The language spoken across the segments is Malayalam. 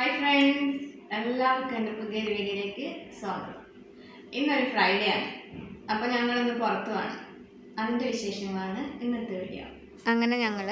ഹായ് ഫ്രണ്ട്സ് എല്ലാവർക്കും എൻ്റെ പുതിയൊരു വീഡിയോയിലേക്ക് സ്വാഗതം ഇന്നൊരു ഫ്രൈഡേ ആണ് അപ്പോൾ ഞങ്ങളിന്ന് പുറത്തു പോവാണ് അതിൻ്റെ വിശേഷങ്ങളാണ് ഇന്നത്തെ വീഡിയോ അങ്ങനെ ഞങ്ങൾ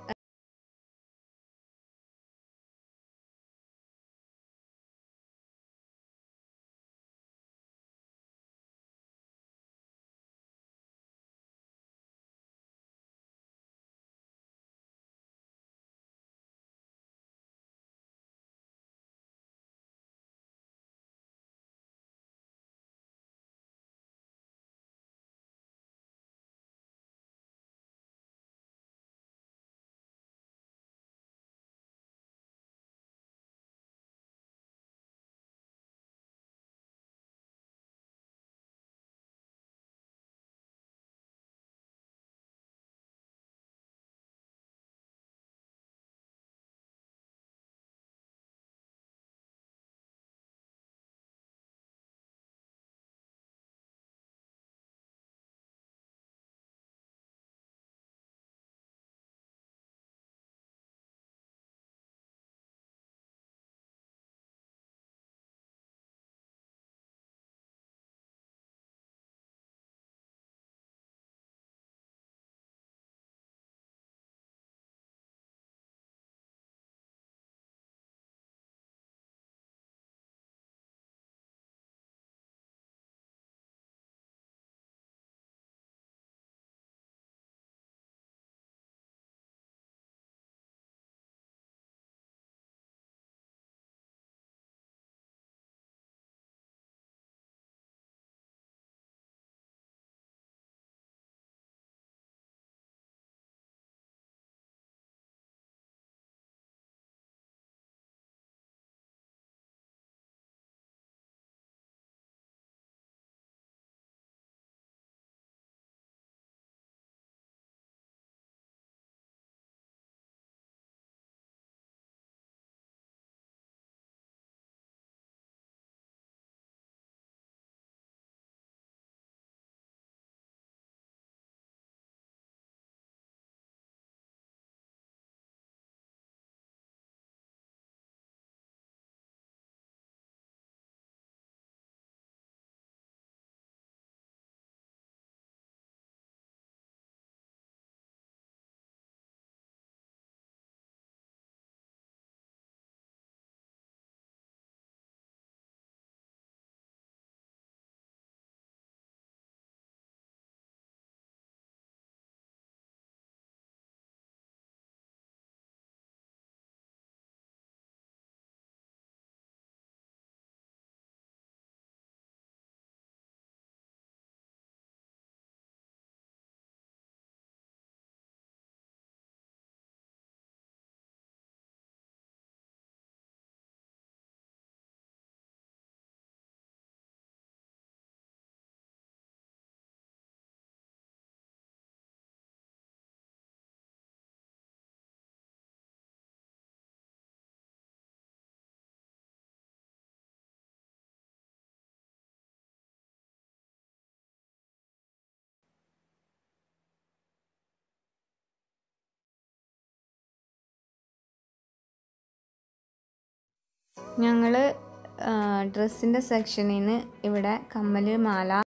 ഞങ്ങൾ ഡ്രസ്സിൻ്റെ സെക്ഷനിൽ നിന്ന് ഇവിടെ കമ്മൽ മാല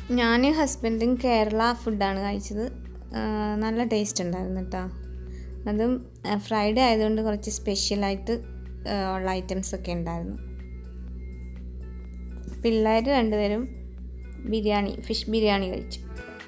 ഞാൻ ഹസ്ബൻഡും കേരള ഫുഡാണ് കഴിച്ചത് ആ, നല്ല ടേസ്റ്റ് ഉണ്ടായിരുന്നു കേട്ടോ അതും ഫ്രൈഡേ ആയതുകൊണ്ട് കുറച്ച് സ്പെഷ്യലായിട്ട് ആ, ഉള്ള ഐറ്റംസ് ഒക്കെ ഉണ്ടായിരുന്നു പിള്ളേർ രണ്ടുപേരും ബിരിയാണി ഫിഷ് ബിരിയാണി കഴിച്ചു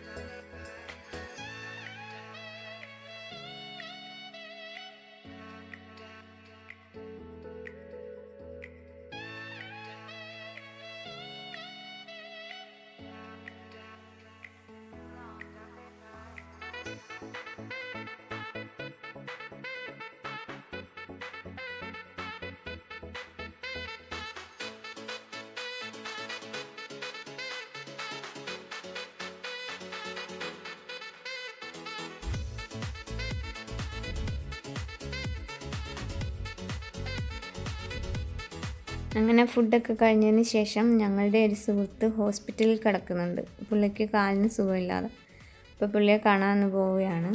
അങ്ങനെ ഫുഡൊക്കെ കഴിഞ്ഞതിന് ശേഷം ഞങ്ങളുടെ ഒരു സുഹൃത്ത് ഹോസ്പിറ്റലിൽ കിടക്കുന്നുണ്ട് പുള്ളിക്ക് കാലിന് സുഖമില്ലാതെ അപ്പോൾ പുള്ളിയെ കാണാൻ പോവുകയാണ്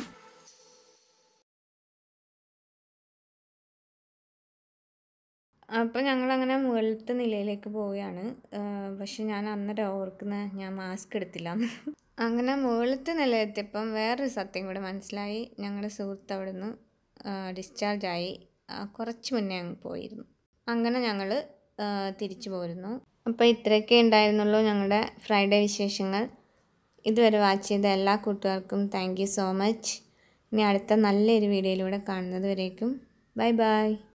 അപ്പോൾ ഞങ്ങളങ്ങനെ മുകളിലത്തെ നിലയിലേക്ക് പോവുകയാണ് ആഹ് പക്ഷെ ഞാൻ അന്നേരം ഓർക്കുന്ന ഞാൻ മാസ്ക് എടുത്തില്ല അങ്ങനെ മുകളിലത്തെ നിലയെത്തിയപ്പം വേറൊരു സത്യം കൂടെ മനസ്സിലായി ഞങ്ങളുടെ സുഹൃത്ത് അവിടെ നിന്ന് ഡിസ്ചാർജായി കുറച്ച് മുന്നേ അങ്ങ് പോയിരുന്നു അങ്ങനെ ഞങ്ങൾ തിരിച്ചു പോരുന്നു അപ്പോൾ ഇത്രയൊക്കെ ഉണ്ടായിരുന്നുള്ളൂ ഞങ്ങളുടെ ഫ്രൈഡേ വിശേഷങ്ങൾ ഇതുവരെ വാച്ച് ചെയ്ത എല്ലാ കൂട്ടുകാർക്കും താങ്ക് യു സോ മച്ച് ഇനി അടുത്ത നല്ലൊരു വീഡിയോയിലൂടെ കാണുന്നത് വരേക്കും ബൈ ബൈ